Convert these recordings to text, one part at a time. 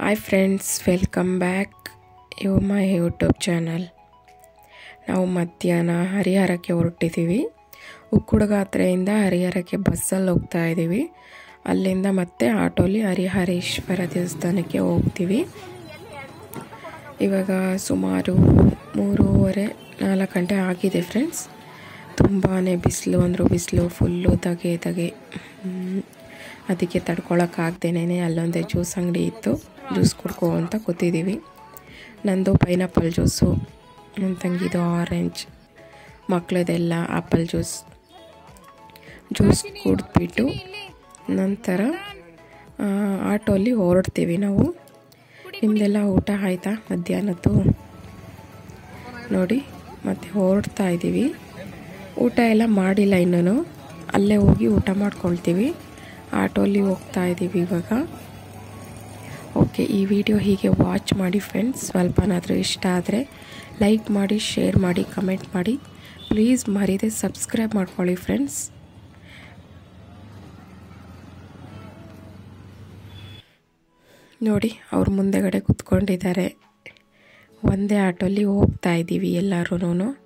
Hi friends welcome back to my YouTube channel ನಾವು ಮಧ್ಯಾಹ್ನ ಹರಿಹರಕ್ಕೆ ಹೊರಟಿದ್ದೀವಿ ಉಕ್ಕುಡುಗಾತ್ರೆಯಿಂದ ಹರಿಹರಕ್ಕೆ ಬಸ್ಸಲ್ಲಿ ಹೋಗ್ತಾ ಇದ್ದೀವಿ ಅಲ್ಲಿಂದ ಮತ್ತೆ ಆಟೋಲಿ ಹರಿಹರೇಶ್ವರ ದೇವಸ್ಥಾನಕ್ಕೆ ಹೋಗ್ತೀವಿ ಇವಾಗ ಸುಮಾರು ಮೂರುವರೆ ನಾಲ್ಕು ಗಂಟೆ ಆಗಿದೆ ಫ್ರೆಂಡ್ಸ್ ತುಂಬಾ ಬಿಸಿಲು ಅಂದರು ಬಿಸಿಲು ಫುಲ್ಲು ಧಗೆ ಧಗೆ ಹ್ಮ್. ಅದಕ್ಕೆ ತಡ್ಕೊಳಕ್ಕಾಗ್ದೇನೆ ಅಲ್ಲೊಂದೇ ಜ್ಯೂಸ್ ಅಂಗಡಿ ಇತ್ತು ಜ್ಯೂಸ್ ಕುಡ್ಕೋ ಅಂತ ಕೂತಿದ್ದೀವಿ ನಂದು ಪೈನಾಪಲ್ ಜ್ಯೂಸು ನನ್ನ ತಂಗಿದು ಆರೆಂಜ್ ಮಕ್ಕಳದೆಲ್ಲ ಆ್ಯಪಲ್ ಜ್ಯೂಸ್ ಜ್ಯೂಸ್ ಕುಡಿದ್ಬಿಟ್ಟು ನಂತರ ಆ, ಆಟೋಲಿ ಹೊರಡ್ತೀವಿ ನಾವು ನಿಮ್ಮದೆಲ್ಲ ಊಟ ಆಯಿತಾ ಮಧ್ಯಾಹ್ನದ್ದು ನೋಡಿ ಮತ್ತೆ ಹೊರಡ್ತಾ ಇದ್ದೀವಿ ಊಟ ಎಲ್ಲ ಮಾಡಿಲ್ಲ ಇನ್ನೂ ಅಲ್ಲೇ ಹೋಗಿ ಊಟ ಮಾಡ್ಕೊಳ್ತೀವಿ ಆಟೋಲಿ ಹೋಗ್ತಾ ಇದ್ದೀವಿ ಇವಾಗ ಓಕೆ ಈ ವಿಡಿಯೋ ಹೀಗೆ ವಾಚ್ ಮಾಡಿ ಫ್ರೆಂಡ್ಸ್ ಸ್ವಲ್ಪನಾದರೂ ಇಷ್ಟ ಆದರೆ ಲೈಕ್ ಮಾಡಿ ಶೇರ್ ಮಾಡಿ ಕಮೆಂಟ್ ಮಾಡಿ ಪ್ಲೀಸ್ ಮರೀದೆ ಸಬ್ಸ್ಕ್ರೈಬ್ ಮಾಡ್ಕೊಳ್ಳಿ ಫ್ರೆಂಡ್ಸ್ ನೋಡಿ ಅವ್ರ ಮುಂದೆಗಡೆ ಕುತ್ಕೊಂಡಿದ್ದಾರೆ ಒಂದೇ ಆಟೋಲಿ ಹೋಗ್ತಾ ಇದ್ದೀವಿ ಎಲ್ಲರೂ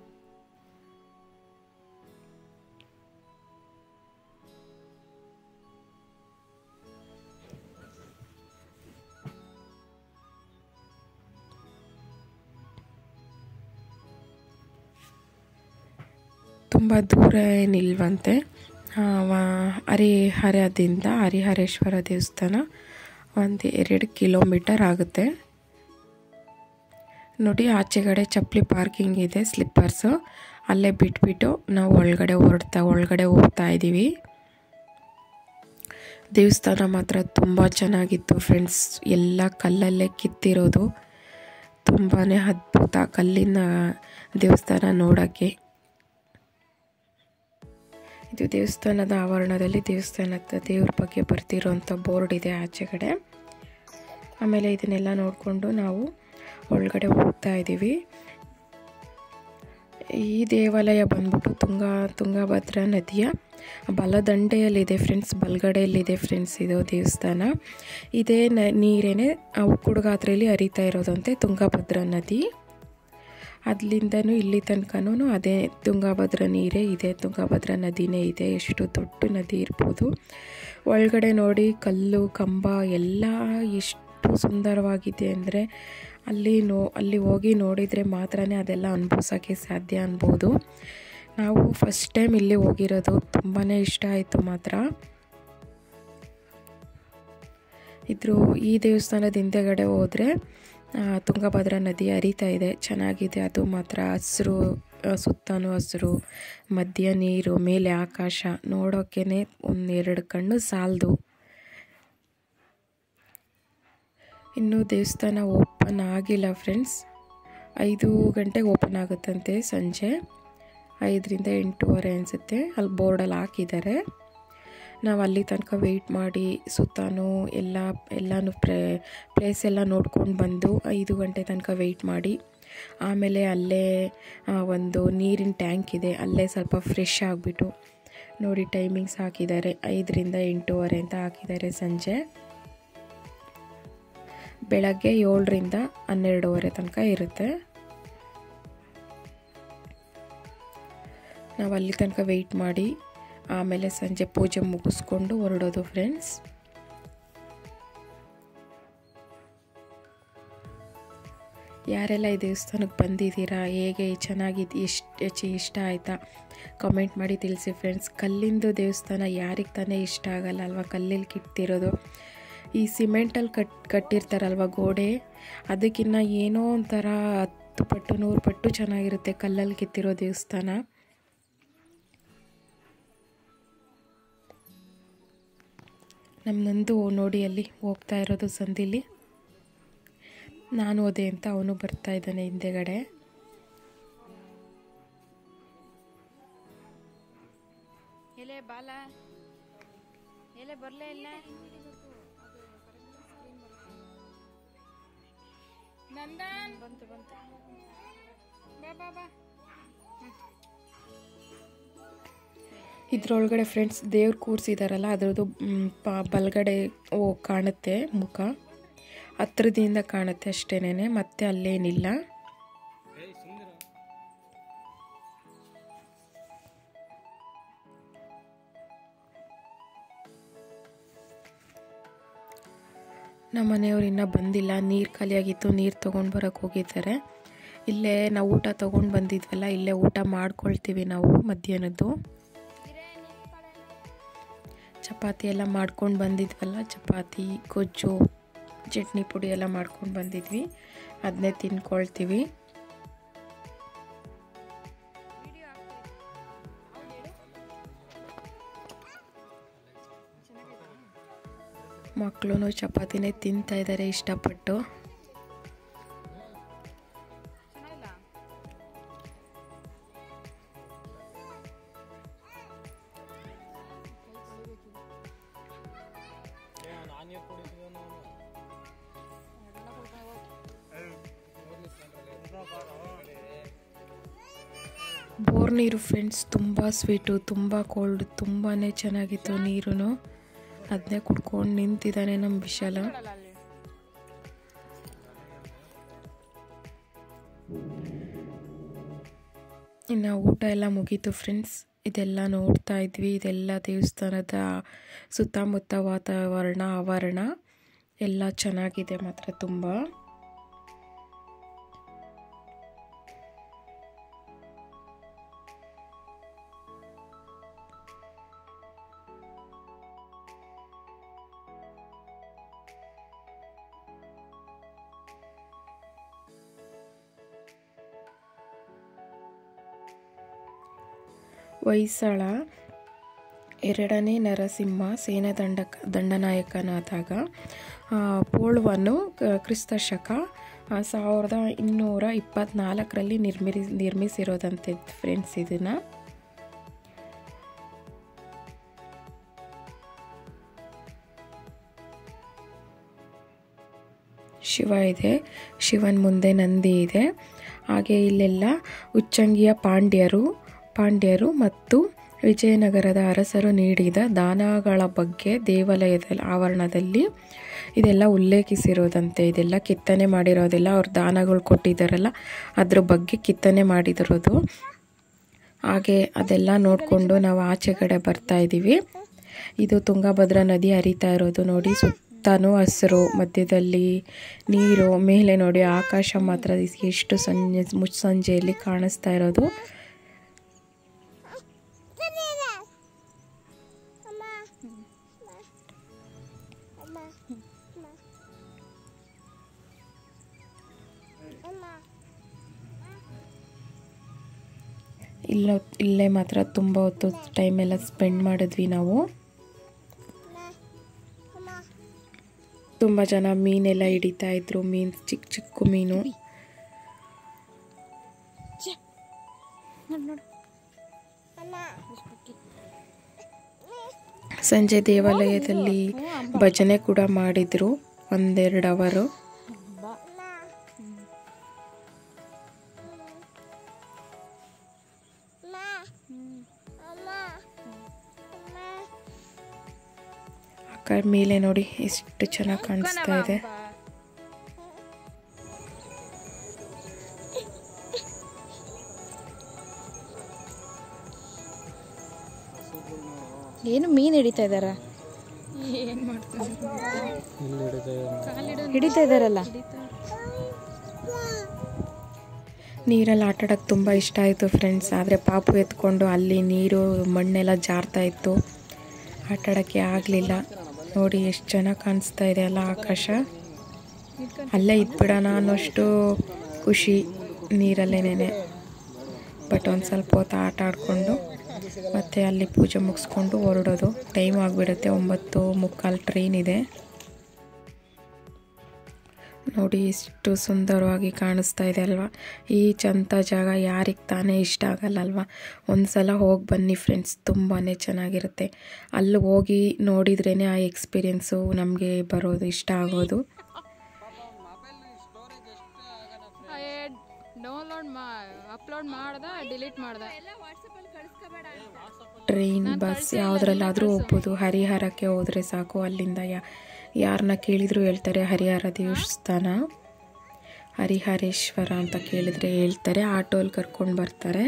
ತುಂಬ ದೂರ ಏನಿಲ್ವಂತೆ ಆ, ವ- ಹರಿಹರದಿಂದ ಹರಿಹರೇಶ್ವರ ದೇವಸ್ಥಾನ ಒಂದು ಎರಡು ಕಿಲೋಮೀಟರ್ ಆಗುತ್ತೆ ನೋಡಿ ಆಚೆಗಡೆ ಚಪ್ಪಲಿ ಪಾರ್ಕಿಂಗ್ ಇದೆ ಸ್ಲಿಪ್ಪರ್ಸು ಅಲ್ಲೇ ಬಿಟ್ಬಿಟ್ಟು ನಾವು ಒಳಗಡೆ ಹೊರಡ್ತಾ ಒಳಗಡೆ ಹೋಗ್ತಾ ಇದ್ದೀವಿ ದೇವಸ್ಥಾನ ಮಾತ್ರ ತುಂಬ ಚೆನ್ನಾಗಿತ್ತು ಫ್ರೆಂಡ್ಸ್ ಎಲ್ಲ ಕಲ್ಲಲ್ಲೇ ಕಿತ್ತಿರೋದು ತುಂಬಾ ಅದ್ಭುತ ಕಲ್ಲಿನ ದೇವಸ್ಥಾನ ನೋಡೋಕ್ಕೆ ಇದು ದೇವಸ್ಥಾನದ ಆವರಣದಲ್ಲಿ ದೇವಸ್ಥಾನದ ದೇವ್ರ ಬಗ್ಗೆ ಬರ್ತಿರೋಂಥ ಬೋರ್ಡ್ ಇದೆ ಆಚೆ ಕಡೆ ಆಮೇಲೆ ಇದನ್ನೆಲ್ಲ ನೋಡಿಕೊಂಡು ನಾವು ಒಳಗಡೆ ಹೋಗ್ತಾ ಇದ್ದೀವಿ ಈ ದೇವಾಲಯ ಬಂದ್ಬಿಟ್ಟು ತುಂಗ ತುಂಗಭದ್ರಾ ನದಿಯ ಬಲದಂಡೆಯಲ್ಲಿದೆ ಫ್ರೆಂಡ್ಸ್ ಬಲಗಡೆಯಲ್ಲಿದೆ ಫ್ರೆಂಡ್ಸ್ ಇದು ದೇವಸ್ಥಾನ ಇದೇ ನ ನೀರೇನೆ ಆ ಉಕ್ಕುಡುಗಾತ್ರೆಯಲ್ಲಿ ಹರಿತಾ ಇರೋದಂತೆ ತುಂಗಭದ್ರಾ ನದಿ ಅಲ್ಲಿಂದನೂ ಇಲ್ಲಿ ತನಕನೂ ಅದೇ ತುಂಗಭದ್ರಾ ನೀರೇ ಇದೆ ತುಂಗಭದ್ರಾ ನದಿನೇ ಇದೆ ಎಷ್ಟು ದೊಡ್ಡ ನದಿ ಇರ್ಬೋದು ಒಳಗಡೆ ನೋಡಿ ಕಲ್ಲು ಕಂಬ ಎಲ್ಲ ಎಷ್ಟು ಸುಂದರವಾಗಿದೆ ಅಂದರೆ ಅಲ್ಲಿ ನೋ ಅಲ್ಲಿ ಹೋಗಿ ನೋಡಿದರೆ ಮಾತ್ರನೇ ಅದೆಲ್ಲ ಅನುಭವಿಸೋಕ್ಕೆ ಸಾಧ್ಯ ಅನ್ಬೋದು ನಾವು ಫಸ್ಟ್ ಟೈಮ್ ಇಲ್ಲಿ ಹೋಗಿರೋದು ತುಂಬಾ ಇಷ್ಟ ಆಯಿತು ಮಾತ್ರ ಇದ್ರ ಈ ದೇವಸ್ಥಾನದ ಹಿಂದೆಗಡೆ ಹೋದರೆ ತುಂಗಭದ್ರಾ ನದಿ ಹರಿತಾ ಇದೆ ಚೆನ್ನಾಗಿದೆ ಅದು ಮಾತ್ರ ಹಸಿರು ಸುತ್ತಲೂ ಹಸಿರು ಮಧ್ಯ ನೀರು ಮೇಲೆ ಆಕಾಶ ನೋಡೋಕ್ಕೇ ಒಂದು ಎರಡು ಕಣ್ಣು ಸಾಲದು ಇನ್ನೂ ದೇವಸ್ಥಾನ ಓಪನ್ ಆಗಿಲ್ಲ ಫ್ರೆಂಡ್ಸ್ ಐದು ಗಂಟೆಗೆ ಓಪನ್ ಆಗುತ್ತಂತೆ ಸಂಜೆ ಐದರಿಂದ ಎಂಟೂವರೆ ಅನಿಸುತ್ತೆ ಅಲ್ಲಿ ಬೋರ್ಡಲ್ಲಿ ಹಾಕಿದ್ದಾರೆ ನಾವು ಅಲ್ಲಿ ತನಕ ವೆಯ್ಟ್ ಮಾಡಿ ಸುತ್ತಾನು ಎಲ್ಲ ಎಲ್ಲನೂ ಪ್ಲೇ ಪ್ಲೇಸ್ ಎಲ್ಲ ನೋಡ್ಕೊಂಡು ಬಂದು ಐದು ಗಂಟೆ ತನಕ ವೆಯ್ಟ್ ಮಾಡಿ ಆಮೇಲೆ ಅಲ್ಲೇ ಆ, ಒಂದು ನೀರಿನ ಟ್ಯಾಂಕ್ ಇದೆ ಅಲ್ಲೇ ಸ್ವಲ್ಪ ಫ್ರೆಶ್ ಆಗಿಬಿಟ್ಟು ನೋಡಿ ಟೈಮಿಂಗ್ಸ್ ಹಾಕಿದ್ದಾರೆ ಐದರಿಂದ ಎಂಟೂವರೆ ಅಂತ ಹಾಕಿದ್ದಾರೆ ಸಂಜೆ ಬೆಳಗ್ಗೆ ಏಳರಿಂದ ಹನ್ನೆರಡೂವರೆ ತನಕ ಇರುತ್ತೆ ನಾವು ಅಲ್ಲಿ ತನಕ ವೆಯ್ಟ್ ಮಾಡಿ ಆಮೇಲೆ ಸಂಜೆ ಪೂಜೆ ಮುಗಿಸ್ಕೊಂಡು ಹೊರಡೋದು ಫ್ರೆಂಡ್ಸ್ ಯಾರೆಲ್ಲ ಈ ದೇವಸ್ಥಾನಕ್ಕೆ ಬಂದಿದ್ದೀರಾ ಹೇಗೆ ಚೆನ್ನಾಗಿದ್ದು ಎಷ್ಟು ಇಷ್ಟ ಆಯಿತಾ ಕಮೆಂಟ್ ಮಾಡಿ ತಿಳಿಸಿ ಫ್ರೆಂಡ್ಸ್ ಕಲ್ಲಿಂದು ದೇವಸ್ಥಾನ ಯಾರಿಗೆ ತಾನೇ ಇಷ್ಟ ಆಗಲ್ಲ ಅಲ್ವಾ ಕಲ್ಲಲ್ಲಿ ಕಿತ್ತಿರೋದು ಈ ಸಿಮೆಂಟಲ್ಲಿ ಕಟ್ ಕಟ್ಟಿರ್ತಾರಲ್ವ ಗೋಡೆ ಅದಕ್ಕಿಂತ ಏನೋ ಒಂಥರ ಹತ್ತು ಪಟ್ಟು ನೂರು ಪಟ್ಟು ಚೆನ್ನಾಗಿರುತ್ತೆ ಕಲ್ಲಲ್ಲಿ ಕಿತ್ತಿರೋ ದೇವಸ್ಥಾನ ನಮ್ಮ ನಂದು ನೋಡಿ ಅಲ್ಲಿ ಹೋಗ್ತಾ ಇರೋದು ಸಂದಿಲಿ ನಾನು ಹೋದೆ ಅಂತ ಅವನು ಬರ್ತಾ ಇದ್ದಾನೆ ಹಿಂದೆಗಡೆ ಎಲೆ ಬಾಲ ಎಲೆ ಬರ್ಲೇ ಇಲ್ಲ ನಂದನ್ ಬಂತು ಬಂತು ಬಾ ಬಾ ಬಾ ಇದ್ರೊಳಗಡೆ ಫ್ರೆಂಡ್ಸ್ ದೇವ್ರು ಕೂರಿಸಿದಾರಲ್ಲ ಅದರದ್ದು ಮ್, ಪ- ಬಲಗಡೆ ಓ ಕಾಣುತ್ತೆ ಮುಖ ಹತ್ರದಿಂದ ಕಾಣುತ್ತೆ ಅಷ್ಟೇನೆ ಮತ್ತೆ ಅಲ್ಲೇನಿಲ್ಲ ನಮ್ಮ ಮನೆಯವ್ರು ಇನ್ನೂ ಬಂದಿಲ್ಲ ನೀರು ಖಾಲಿಯಾಗಿತ್ತು ನೀರು ತೊಗೊಂಡು ಬರೋಕ್ಕೆ ಹೋಗಿದ್ದಾರೆ ಇಲ್ಲೇ ನಾವು ಊಟ ತೊಗೊಂಡು ಬಂದಿದ್ವಲ್ಲ ಇಲ್ಲೇ ಊಟ ಮಾಡ್ಕೊಳ್ತೀವಿ ನಾವು ಮಧ್ಯಾಹ್ನದ್ದು ಚಪಾತಿ ಎಲ್ಲ ಮಾಡ್ಕೊಂಡು ಬಂದಿದ್ವಲ್ಲ ಚಪಾತಿ ಗೊಜ್ಜು ಚಟ್ನಿ ಪುಡಿ ಎಲ್ಲ ಮಾಡ್ಕೊಂಡು ಬಂದಿದ್ವಿ ಅದನ್ನೇ ತಿನ್ಕೊಳ್ತೀವಿ ಮಕ್ಕಳು ಚಪಾತಿನೇ ತಿಂತಾ ಇದ್ದಾರೆ ಇಷ್ಟಪಟ್ಟು ಚೆನ್ನಾಗಿಲ್ಲ ಬೋರ್ ನೀರು ಫ್ರೆಂಡ್ಸ್ ತುಂಬ ಸ್ವೀಟು ತುಂಬ ಕೋಲ್ಡ್ ತುಂಬಾ ಚೆನ್ನಾಗಿತ್ತು ನೀರು ಅದನ್ನೇ ಕುಡ್ಕೊಂಡು ನಿಂತಿದ್ದಾನೆ ನಮ್ಮ ವಿಶಾಲ ಅಲ್ಲ ಅಲ್ಲಿ ಇನ್ನು ಊಟ ಎಲ್ಲ ಮುಗೀತು ಫ್ರೆಂಡ್ಸ್ ಇದೆಲ್ಲ ನೋಡ್ತಾ ಇದ್ವಿ ಇದೆಲ್ಲ ದೇವಸ್ಥಾನದ ಸುತ್ತಮುತ್ತ ವಾತಾವರಣ ಆವರಣ ಎಲ್ಲ ಚೆನ್ನಾಗಿದೆ ಮಾತ್ರ ತುಂಬ ಹೊಯ್ಸಳ ಎರಡನೇ ನರಸಿಂಹ ಸೇನಾದಂಡ ದಂಡನಾಯಕನಾದಾಗ ಆ, ಪೋಳ್ವನ್ನು ಕ- ಕ್ರಿಸ್ತ ಶಕ ಆ, ಸಾವಿರದ ಇನ್ನೂರ ಇಪ್ಪತ್ನಾಲ್ಕರಲ್ಲಿ ನಿರ್ಮಿರಿ ನಿರ್ಮಿಸಿರೋದಂತೆ ಫ್ರೆಂಡ್ಸ್ ಇದನ್ನು ಶಿವ ಇದೆ ಶಿವನ ಮುಂದೆ ನಂದಿ ಇದೆ ಹಾಗೆ ಇಲ್ಲೆಲ್ಲ ಉಚ್ಚಂಗಿಯ ಪಾಂಡ್ಯರು ಪಾಂಡ್ಯರು ಮತ್ತು ವಿಜಯನಗರದ ಅರಸರು ನೀಡಿದ ದಾನಗಳ ಬಗ್ಗೆ ದೇವಾಲಯದ ಆವರಣದಲ್ಲಿ ಇದೆಲ್ಲ ಉಲ್ಲೇಖಿಸಿರೋದಂತೆ ಇದೆಲ್ಲ ಕಿತ್ತನೆ ಮಾಡಿರೋದೆಲ್ಲ ಅವ್ರು ದಾನಗಳು ಕೊಟ್ಟಿದ್ದಾರಲ್ಲ ಅದ್ರ ಬಗ್ಗೆ ಕಿತ್ತನೆ ಮಾಡಿದಿರೋದು ಹಾಗೆ ಅದೆಲ್ಲ ನೋಡಿಕೊಂಡು ನಾವು ಆಚೆ ಕಡೆ ಬರ್ತಾ ಇದ್ದೀವಿ ಇದು ತುಂಗಭದ್ರಾ ನದಿ ಹರಿತಾ ಇರೋದು ನೋಡಿ ಸುತ್ತನೂ ಹಸಿರು ಮಧ್ಯದಲ್ಲಿ ನೀರು ಮೇಲೆ ನೋಡಿ ಆಕಾಶ ಮಾತ್ರ ಎಷ್ಟು ಸಂಜೆ ಮುಸ್ಸಂಜೆಯಲ್ಲಿ ಕಾಣಿಸ್ತಾ ಇರೋದು ಇಲ್ಲ ಇಲ್ಲೇ ಮಾತ್ರ ತುಂಬ ಹೊತ್ತು ಟೈಮ್ ಎಲ್ಲ ಸ್ಪೆಂಡ್ ಮಾಡಿದ್ವಿ ನಾವು ತುಂಬ ಜನ ಮೀನೆಲ್ಲ ಹಿಡಿತಾ ಇದ್ರು ಮೀನು ಚಿಕ್ಕ ಚಿಕ್ಕ ಮೀನು ನೋಡು ನೋಡು ಸಂಜೆ ದೇವಾಲಯದಲ್ಲಿ ಭಜನೆ ಕೂಡ ಮಾಡಿದ್ರು ಒಂದೆರಡು ಅವರು ಬಾ ಆ ಕಡೆ ಮೇಲೆ ನೋಡಿ ಎಷ್ಟು ಚೆನ್ನಾಗಿ ಕಾಣಿಸ್ತಾ ಇದೆ ಏನು ಮೀನು ಹಿಡಿತಾ ಇದಾರ ಏನ್ ಮಾಡ್ತಾರೆ ಹಿಡಿತಾ ಇದಾರಲ್ಲ ನೀರಲ್ಲಿ ಆಟ ಆಡೋಕ್ಕೆ ತುಂಬ ಇಷ್ಟ ಆಯಿತು ಫ್ರೆಂಡ್ಸ್ ಆದರೆ ಪಾಪು ಎತ್ಕೊಂಡು ಅಲ್ಲಿ ನೀರು ಮಣ್ಣೆಲ್ಲ ಜಾರ್ತಾ ಇತ್ತು ಆಟ ಆಡೋಕ್ಕೆ ಆಗಲಿಲ್ಲ ನೋಡಿ ಎಷ್ಟು ಚೆನ್ನಾಗಿ ಕಾಣಿಸ್ತಾ ಇದೆ ಅಲ್ಲ ಆಕಾಶ ಅಲ್ಲೇ ಇದ್ಬಿಡೋಣ ಅನ್ನೋಷ್ಟು ಖುಷಿ ನೀರಲ್ಲೇನೆ ಬಟ್ ಒಂದು ಸ್ವಲ್ಪ ಹೊತ್ತು ಆಟ ಆಡಿಕೊಂಡು ಮತ್ತೆ ಅಲ್ಲಿ ಪೂಜೆ ಮುಗಿಸ್ಕೊಂಡು ಹೊರಡೋದು ಟೈಮ್ ಆಗಿಬಿಡುತ್ತೆ ಒಂಬತ್ತು ಮುಕ್ಕಾಲು ಟ್ರೈನ್ ಇದೆ ನೋಡಿ ಎಷ್ಟು ಸುಂದರವಾಗಿ ಕಾಣಿಸ್ತಾ ಇದೆ ಅಲ್ವಾ ಈ ಚಂದ ಜಾಗ ಯಾರಿಗೆ ತಾನೇ ಇಷ್ಟ ಆಗಲ್ಲ ಅಲ್ವಾ ಒಂದು ಸಲ ಹೋಗಿ ಬನ್ನಿ ಫ್ರೆಂಡ್ಸ್ ತುಂಬಾ ಚೆನ್ನಾಗಿರುತ್ತೆ ಅಲ್ಲಿ ಹೋಗಿ ನೋಡಿದ್ರೇ ಆ ಎಕ್ಸ್ಪೀರಿಯೆನ್ಸು ನಮಗೆ ಬರೋದು ಇಷ್ಟ ಆಗೋದು ಡೌನ್ಲೋಡ್ ಮಾ ಅಪ್ಲೋಡ್ ಮಾಡ್ದ ಡಿಲೀಟ್ ಮಾಡ್ದ ಟ್ರೈನ್ ಬಸ್ ಯಾವುದ್ರಲ್ಲಾದರೂ ಹೋಗ್ಬೋದು ಹರಿಹರಕ್ಕೆ ಹೋದರೆ ಸಾಕು ಅಲ್ಲಿಂದ ಯಾ ಯಾರನ್ನ ಕೇಳಿದರೂ ಹೇಳ್ತಾರೆ ಹರಿಹರ ದೇವಸ್ಥಾನ ಹರಿಹರೇಶ್ವರ ಅಂತ ಕೇಳಿದರೆ ಹೇಳ್ತಾರೆ ಆಟೋಲ್ಲಿ ಕರ್ಕೊಂಡು ಬರ್ತಾರೆ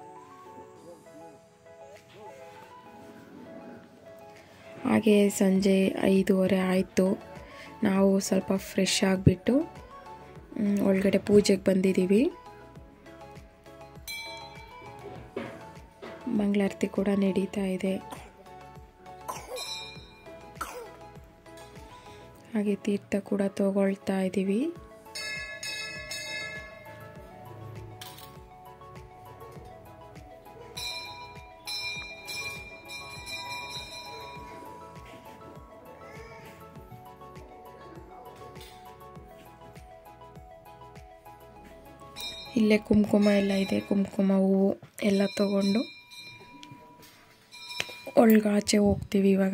ಹಾಗೆ ಸಂಜೆ ಐದೂವರೆ ಆಯಿತು ನಾವು ಸ್ವಲ್ಪ ಫ್ರೆಶ್ ಆಗಿಬಿಟ್ಟು ಒಳಗಡೆ ಪೂಜೆಗೆ ಬಂದಿದ್ದೀವಿ ಮಂಗಳಾರತಿ ಕೂಡ ನಡೀತಾ ಇದೆ ಹಾಗೆ ತೀರ್ಥ ಕೂಡ ತಗೊಳ್ತಾ ಇದ್ದೀವಿ ಇಲ್ಲೇ ಕುಂಕುಮ ಎಲ್ಲ ಇದೆ ಕುಂಕುಮ ಹೂವು ಎಲ್ಲ ತಗೊಂಡು ಒಳಗಾಚೆ ಹೋಗ್ತೀವಿ ಇವಾಗ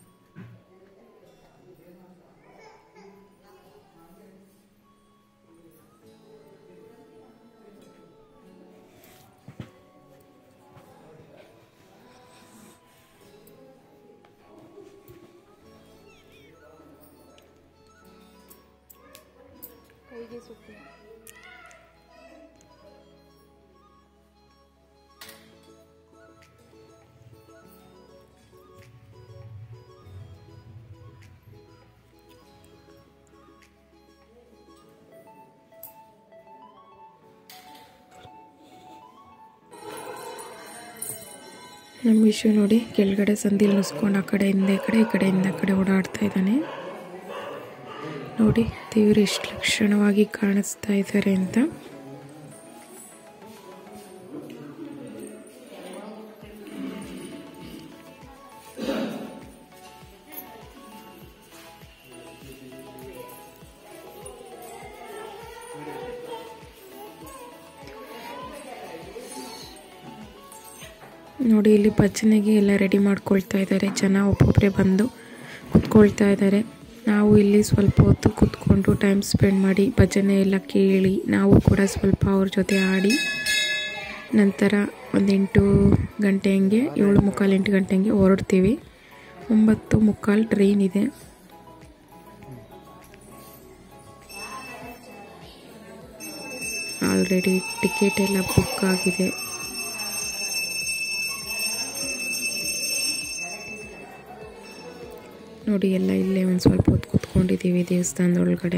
ಕೈಗೆ ಸುತ್ತಿ ನಮ್ಮ ವಿಷಯ ನೋಡಿ ಕೆಳಗಡೆ ಸಂದಿಲ್ ನುಸ್ಕೊಂಡು ಆ ಕಡೆಯಿಂದ ಈ ಕಡೆ ಈ ಕಡೆಯಿಂದ ಆ ಕಡೆ ಓಡಾಡ್ತಾ ಇದ್ದಾನೆ ನೋಡಿ ದೇವರು ಎಷ್ಟು ಲಕ್ಷಣವಾಗಿ ಕಾಣಿಸ್ತಾ ಇದ್ದಾರೆ ಅಂತ ನೋಡಿ ಇಲ್ಲಿ ಭಜನೆಗೆ ಎಲ್ಲ ರೆಡಿ ಮಾಡ್ಕೊಳ್ತಾ ಇದ್ದಾರೆ ಜನ ಒಬ್ಬೊಬ್ಬರೇ ಬಂದು ಕುತ್ಕೊಳ್ತಾ ಇದ್ದಾರೆ ನಾವು ಇಲ್ಲಿ ಸ್ವಲ್ಪ ಹೊತ್ತು ಕುತ್ಕೊಂಡು ಟೈಮ್ ಸ್ಪೆಂಡ್ ಮಾಡಿ ಭಜನೆ ಎಲ್ಲ ಕೇಳಿ ನಾವು ಕೂಡ ಸ್ವಲ್ಪ ಅವ್ರ ಜೊತೆ ಆಡಿ ನಂತರ ಒಂದು ಎಂಟು ಗಂಟೆ ಹಂಗೆ ಏಳು ಮುಕ್ಕಾಲು ಎಂಟು ಗಂಟೆ ಹಂಗೆ ಹೊರಡ್ತೀವಿ ಒಂಬತ್ತು ಮುಕ್ಕಾಲು ಟ್ರೈನ್ ಇದೆ ಆಲ್ರೆಡಿ ಟಿಕೆಟ್ ಎಲ್ಲ ಬುಕ್ ಆಗಿದೆ ನೋಡಿ ಎಲ್ಲ ಇಲ್ಲೇ ಒಂದು ಸ್ವಲ್ಪ ಹೊತ್ತು ಕೂತ್ಕೊಂಡಿದ್ದೀವಿ ದೇವಸ್ಥಾನದ ಒಳಗಡೆ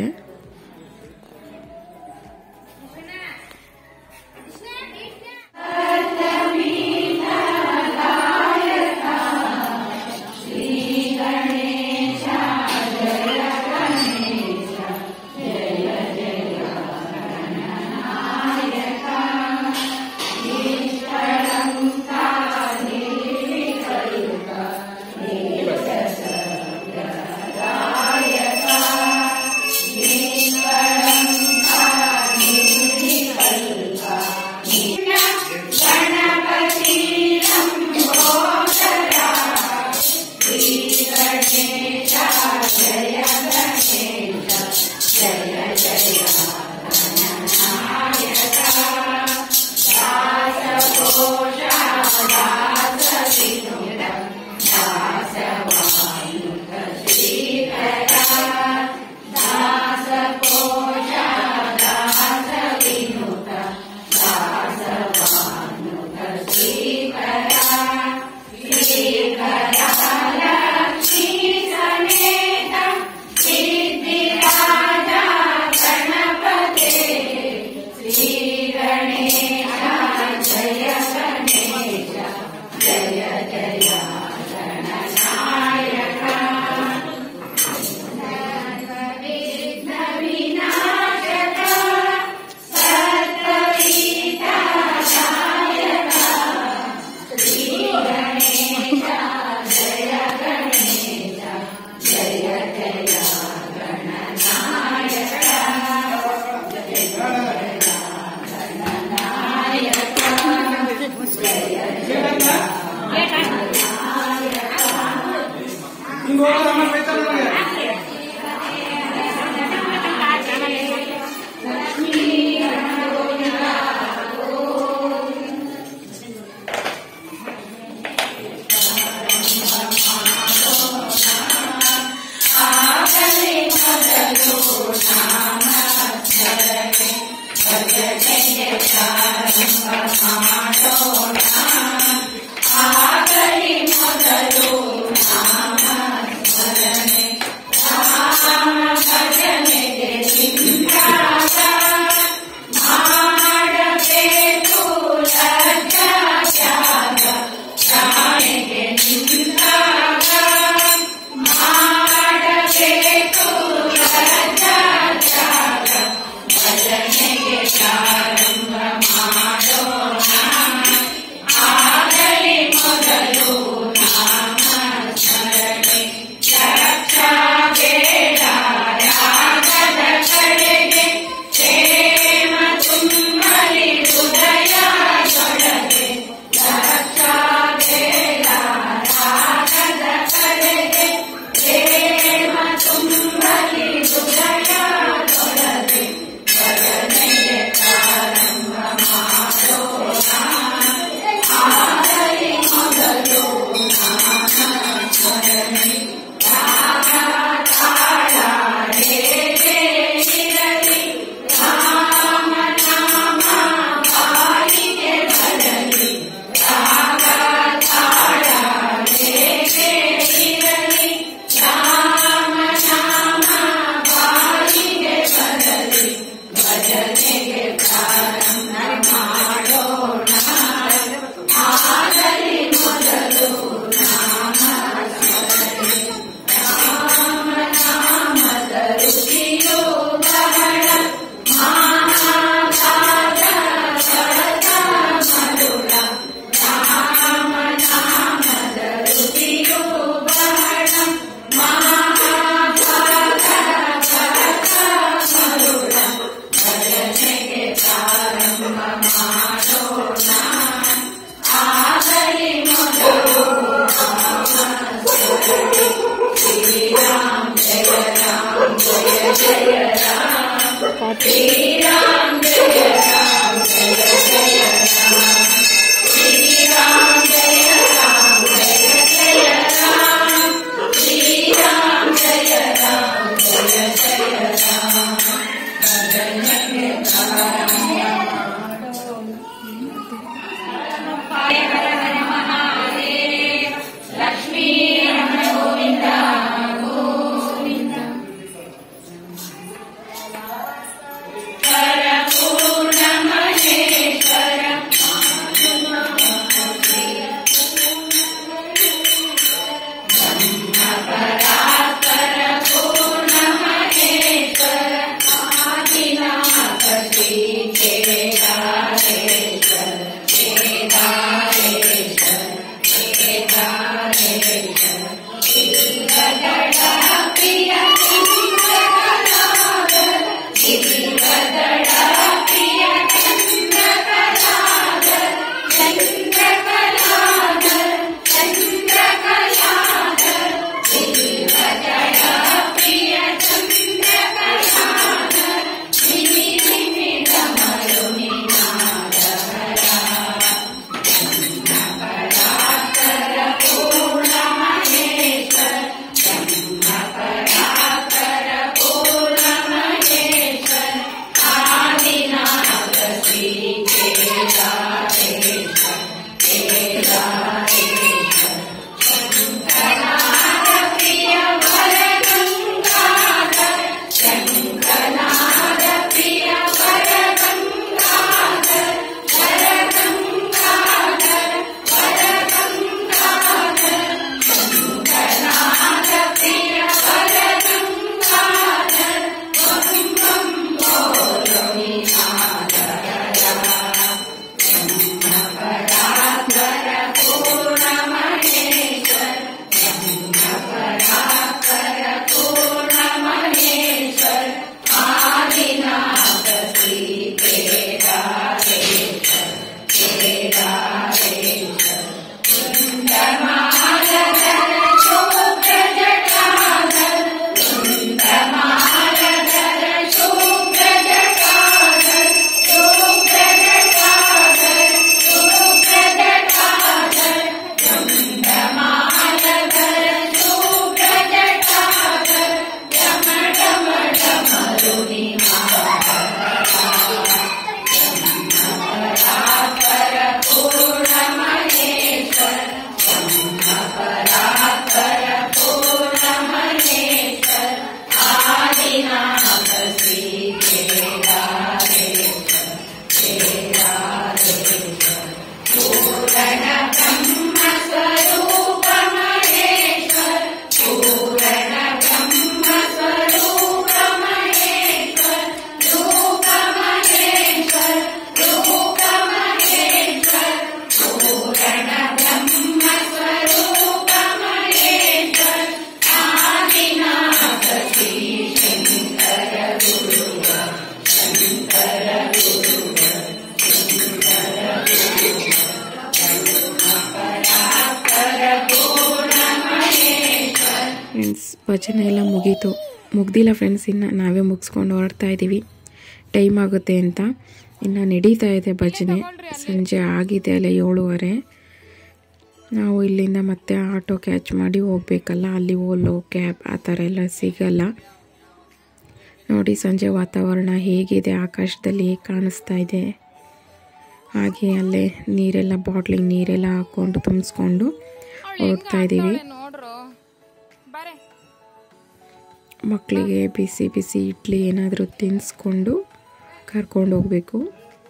ಫ್ರೆಂಡ್ಸ್ ಭಜನೆ ಎಲ್ಲ ಮುಗೀತು ಮುಗ್ದಿಲ್ಲ ಫ್ರೆಂಡ್ಸ್ ಇನ್ನು ನಾವೇ ಮುಗಿಸ್ಕೊಂಡು ಹೊರಡ್ತಾ ಇದ್ದೀವಿ ಟೈಮ್ ಆಗುತ್ತೆ ಅಂತ ಇನ್ನು ನಡೀತಾ ಇದೆ ಭಜನೆ ಸಂಜೆ ಆಗಿದೆ ಅಲ್ಲ ಏಳುವರೆ ನಾವು ಇಲ್ಲಿಂದ ಮತ್ತೆ ಆಟೋ ಕ್ಯಾಚ್ ಮಾಡಿ ಹೋಗ್ಬೇಕಲ್ಲ ಅಲ್ಲಿ ಓಲೋ ಕ್ಯಾಬ್ ಆ ಥರ ಎಲ್ಲ ಸಿಗಲ್ಲ ನೋಡಿ ಸಂಜೆ ವಾತಾವರಣ ಹೇಗಿದೆ ಆಕಾಶದಲ್ಲಿ ಹೇಗೆ ಕಾಣಿಸ್ತಾ ಇದೆ ಹಾಗೆ ಅಲ್ಲೇ ನೀರೆಲ್ಲ ಬಾಟ್ಲಿಗೆ ನೀರೆಲ್ಲ ಹಾಕ್ಕೊಂಡು ತುಂಬಿಸ್ಕೊಂಡು ಹೋಗ್ತಾ ಇದ್ದೀವಿ ನೋಡ್ರು ಬಾರೆ ಮಕ್ಕಳಿಗೆ ಬಿಸಿ ಬಿಸಿ ಇಡ್ಲಿ ಏನಾದರೂ ತಿನ್ನಿಸ್ಕೊಂಡು ಕರ್ಕೊಂಡು ಹೋಗಬೇಕು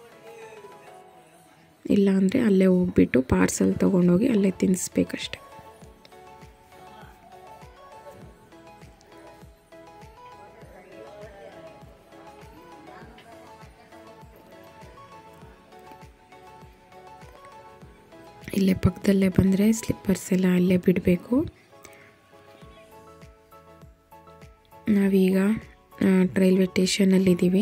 ಇಲ್ಲಾಂದರೆ ಅಲ್ಲೇ ಹೋಗ್ಬಿಟ್ಟು ಪಾರ್ಸಲ್ ತೊಗೊಂಡೋಗಿ ಅಲ್ಲೇ ತಿನ್ನಿಸ್ಬೇಕಷ್ಟೆ ಇಲ್ಲೇ ಪಕ್ಕದಲ್ಲೇ ಬಂದರೆ ಸ್ಲಿಪ್ಪರ್ಸ್ ಎಲ್ಲ ಅಲ್ಲೇ ಬಿಡಬೇಕು ನಾವೀಗ ಆ, ರೈಲ್ವೆ ಸ್ಟೇಷನಲ್ಲಿದ್ದೀವಿ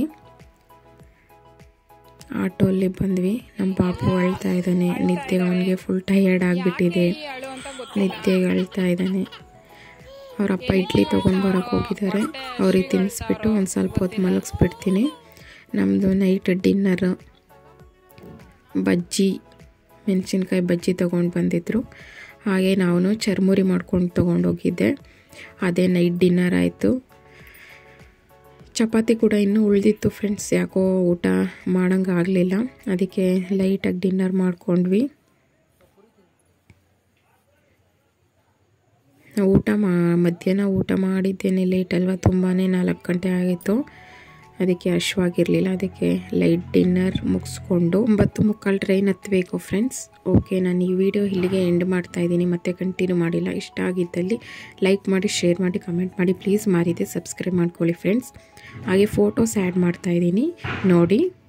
ಆಟೋಲ್ಲಿ ಬಂದ್ವಿ ನಮ್ಮ ಪಾಪು ಅಳ್ತಾ ಇದ್ದಾನೆ ನಿದ್ದೆಗೆ ಅವನಿಗೆ ಫುಲ್ ಟಯರ್ಡ್ ಆಗಿಬಿಟ್ಟಿದೆ ಅಳು ಅಂತ ಗೊತ್ತು ನಿದ್ದೆಗೆ ಅಳ್ತಾ ಇದ್ದಾನೆ ಅವ್ರ ಅಪ್ಪ ಇಡ್ಲಿ ತೊಗೊಂಡು ಬರೋಕ್ಕೆ ಹೋಗಿದ್ದಾರೆ ಅವ್ರಿಗೆ ತಿನ್ನಿಸ್ಬಿಟ್ಟು ಒಂದು ಸ್ವಲ್ಪ ಹೊತ್ತು ಮಲಗಿಸ್ಬಿಡ್ತೀನಿ ನಮ್ಮದು ನೈಟ್ ಡಿನ್ನರ್ ಬಜ್ಜಿ ಮೆಣಸಿನ್ಕಾಯಿ ಬಜ್ಜಿ ತೊಗೊಂಡು ಬಂದಿದ್ದರು ಹಾಗೆ ನಾನು ಚರ್ಮುರಿ ಮಾಡ್ಕೊಂಡು ತೊಗೊಂಡೋಗಿದ್ದೆ ಅದೇ ನೈಟ್ ಡಿನ್ನರ್ ಆಯಿತು ಚಪಾತಿ ಕೂಡ ಇನ್ನೂ ಉಳಿದಿತ್ತು ಫ್ರೆಂಡ್ಸ್ ಯಾಕೋ ಊಟ ಮಾಡೋಂಗೆ ಆಗಲಿಲ್ಲ ಅದಕ್ಕೆ ಲೈಟಾಗಿ ಡಿನ್ನರ್ ಮಾಡ್ಕೊಂಡ್ವಿ ಊಟ ಮಾ ಮಧ್ಯಾಹ್ನ ಊಟ ಮಾಡಿದ್ದೇನೆ ಲೇಟ್ ಅಲ್ವಾ ತುಂಬಾ ನಾಲ್ಕು ಗಂಟೆ ಆಗಿತ್ತು ಅದಕ್ಕೆ ಹಶ್ವಾಗಿರಲಿಲ್ಲ ಅದಕ್ಕೆ ಲೈಟ್ ಡಿನ್ನರ್ ಮುಗಿಸ್ಕೊಂಡು ಒಂಬತ್ತು ಮುಕ್ಕಾಲು ಟ್ರೈನ್ ಹತ್ತಬೇಕು ಫ್ರೆಂಡ್ಸ್ ಓಕೆ ನಾನು ಈ ವಿಡಿಯೋ ಇಲ್ಲಿಗೆ ಎಂಡ್ ಮಾಡ್ತಾ ಇದ್ದೀನಿ ಮತ್ತೆ ಕಂಟಿನ್ಯೂ ಮಾಡಿಲ್ಲ ಇಷ್ಟ ಆಗಿದ್ದಲ್ಲಿ ಲೈಕ್ ಮಾಡಿ ಶೇರ್ ಮಾಡಿ ಕಮೆಂಟ್ ಮಾಡಿ ಪ್ಲೀಸ್ ಮಾರಿದೆ ಸಬ್ಸ್ಕ್ರೈಬ್ ಮಾಡ್ಕೊಳ್ಳಿ ಫ್ರೆಂಡ್ಸ್ ಹಾಗೆ ಫೋಟೋಸ್ ಆ್ಯಡ್ ಮಾಡ್ತಾ ಇದ್ದೀನಿ ನೋಡಿ